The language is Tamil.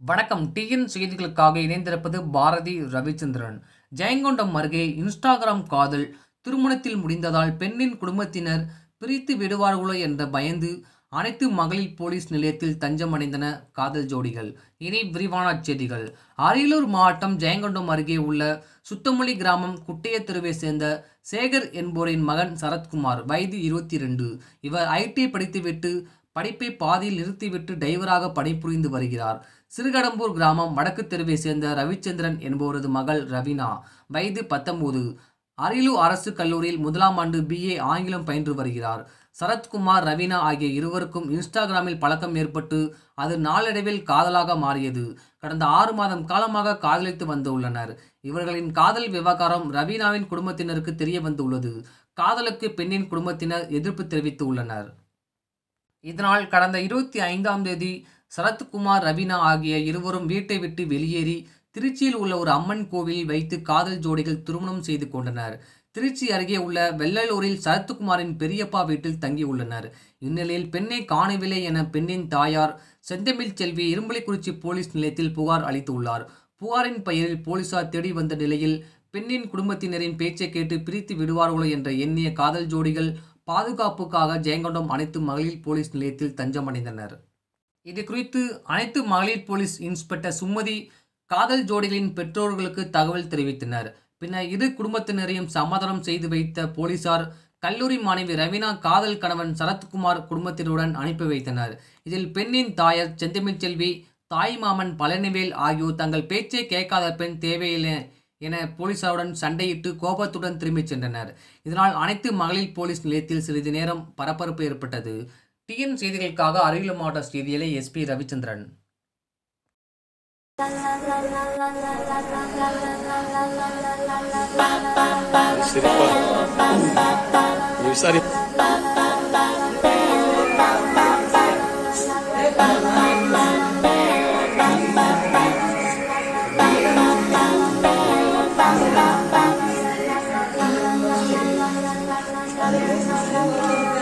வணக்கம் டிஎன் செய்திகளுக்காக இணைந்திருப்பது பாரதி ரவிச்சந்திரன் ஜெயங்கொண்டம் அருகே இன்ஸ்டாகிராம் காதல் திருமணத்தில் முடிந்ததால் பெண்ணின் குடும்பத்தினர் பிரித்து விடுவார்களோ என்ற பயந்து அனைத்து மகளிர் போலீஸ் நிலையத்தில் தஞ்சம் அடைந்தன காதல் ஜோடிகள் இனி விரிவான செய்திகள் அரியலூர் மாவட்டம் ஜெயங்கொண்டம் அருகே உள்ள சுத்தமொழி கிராமம் குட்டைய தெருவை சேர்ந்த சேகர் என்போரின் மகன் சரத்குமார் வயது இருபத்தி ரெண்டு இவர் ஐடி படித்துவிட்டு படிப்பை பாதியில் நிறுத்திவிட்டு டிரைவராக பணிபுரிந்து வருகிறார் சிறுகடம்பூர் கிராமம் வடக்கு தெருவை சேர்ந்த ரவிச்சந்திரன் என்பவரது மகள் ரவீனா வயது பத்தொன்பது அரியலூர் அரசு கல்லூரியில் முதலாம் ஆண்டு பிஏ ஆங்கிலம் பயின்று வருகிறார் சரத்குமார் ரவீனா ஆகிய இருவருக்கும் இன்ஸ்டாகிராமில் பழக்கம் ஏற்பட்டு அது நாளடைவில் காதலாக மாறியது கடந்த ஆறு மாதம் காலமாக காதலித்து வந்துள்ளனர் இவர்களின் காதல் விவகாரம் ரவீனாவின் குடும்பத்தினருக்கு தெரிய வந்துள்ளது காதலுக்கு பெண்ணின் குடும்பத்தினர் எதிர்ப்பு தெரிவித்து உள்ளனர் இதனால் கடந்த இருபத்தி ஐந்தாம் தேதி சரத்குமார் ரவீனா ஆகிய இருவரும் வீட்டை விட்டு வெளியேறி திருச்சியில் உள்ள ஒரு அம்மன் கோவிலில் வைத்து காதல் ஜோடிகள் திருமணம் செய்து கொண்டனர் திருச்சி அருகே உள்ள வெள்ளலூரில் சரத்குமாரின் பெரியப்பா வீட்டில் தங்கியுள்ளனர் இந்நிலையில் பெண்ணை காணவில்லை என பெண்ணின் தாயார் செந்தமிழ் செல்வி இரும்பலிக்குறிச்சி போலீஸ் நிலையத்தில் புகார் அளித்துள்ளார் புகாரின் பெயரில் போலீசார் தேடி வந்த நிலையில் பெண்ணின் குடும்பத்தினரின் பேச்சை கேட்டு பிரித்து விடுவார்களோ என்ற எண்ணிய காதல் ஜோடிகள் பாதுகாப்புக்காக ஜெயங்கொண்டம் அனைத்து மகளிர் போலீஸ் நிலையத்தில் தஞ்சமடைந்தனர் இது குறித்து அனைத்து மகளிர் போலீஸ் இன்ஸ்பெக்டர் சுமதி காதல் ஜோடிகளின் பெற்றோர்களுக்கு தகவல் தெரிவித்தனர் பின்னர் இரு குடும்பத்தினரையும் சமாதானம் செய்து வைத்த போலீசார் கல்லூரி மாணவி ரவீனா காதல் கணவன் சரத்குமார் குடும்பத்தினருடன் அனுப்பி வைத்தனர் இதில் பெண்ணின் தாயார் செந்தமிழ்ச்செல்வி தாய் மாமன் பழனிவேல் ஆகியோர் தங்கள் பேச்சை கேட்காத பெண் தேவையில்லை என போலீசாருடன் சண்டையிட்டு கோபத்துடன் திரும்பிச் சென்றனர் இதனால் அனைத்து மகளிர் போலீஸ் நிலையத்தில் சிறிது நேரம் பரபரப்பு ஏற்பட்டது டிஎன் செய்திகளுக்காக அரியலூர் மாவட்ட செய்தியிலே எஸ்பி ரவிச்சந்திரன் சிரிப்பா நீ விசாரி Thank you.